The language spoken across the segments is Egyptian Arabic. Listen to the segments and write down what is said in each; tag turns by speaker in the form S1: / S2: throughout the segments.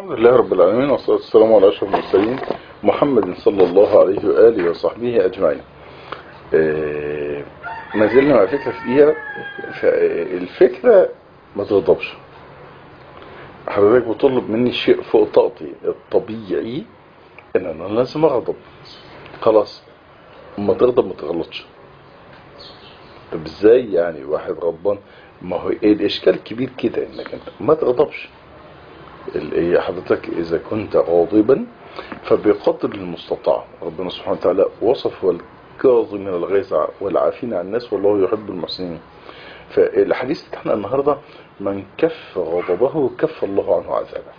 S1: الحمد لله رب العالمين والصلاة والسلام على أشرف المرسلين محمد صلى الله عليه وآله وصحبه أجمعين آه، ما زلنا مع فكرة فيها الفكرة ما تغضبش حضرتك بتطلب مني شيء فوق طاقتي الطبيعي ان انا لازم اغضب خلاص اما تغضب ما تغلطش طب ازاي يعني واحد غضبان ما هو إيه الاشكال كبير كده انك انت ما تغضبش ال- إيه حضرتك اذا كنت غاضبا فبقدر المستطاع ربنا سبحانه وتعالى وصف الكاظمين الغيظ والعافين عن الناس والله يحب المحسنين فالحديث بتاعنا النهارده من كف غضبه كف الله عنه عذابه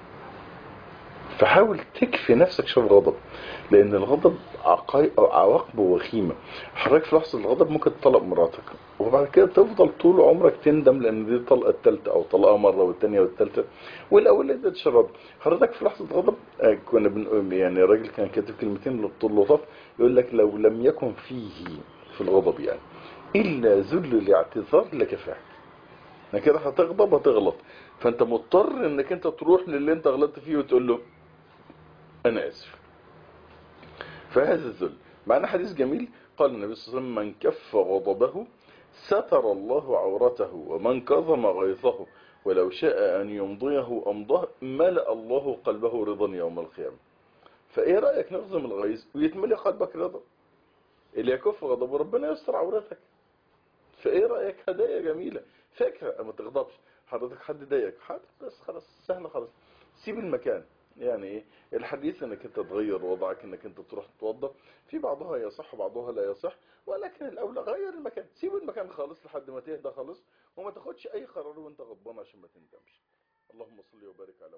S1: فحاول تكفي نفسك شر الغضب لان الغضب عقاي- عواقبه وخيمه حضرتك في لحظه الغضب ممكن تطلق مراتك وبعد كده تفضل طول عمرك تندم لان دي الطلقه الثالثه او طلقه مره والثانيه والثالثه والاولى ده تشرب حضرتك في لحظه غضب آه، كنا بن يعني راجل كان كاتب كلمتين لطاف يقول لك لو لم يكن فيه في الغضب يعني الا ذل الاعتذار لكفاه انك كده هتغضب هتغلط فانت مضطر انك انت تروح للي انت غلطت فيه وتقول له انا اسف فهذا الذل معنا حديث جميل قال النبي صلى الله عليه وسلم من كف غضبه ستر الله عورته ومن كظم غيظه ولو شاء أن يمضيه أمضاه ملأ الله قلبه رضا يوم القيامة فإيه رأيك نغزم الغيظ ويتملي قلبك رضا اللي يكف غضبه ربنا يستر عورتك فإيه رأيك هدايا جميلة فكرة ما تغضبش حضرتك حد ضايقك حد بس خلاص سهل خلاص سيب المكان يعني ايه الحديث انك انت تغير وضعك انك انت تروح تتوضا في بعضها يصح وبعضها لا يصح ولكن الاولى غير المكان سيب المكان خالص لحد ما تهدى خالص وما تاخدش اي قرار وانت غضبان عشان ما تندمش اللهم صل وبارك على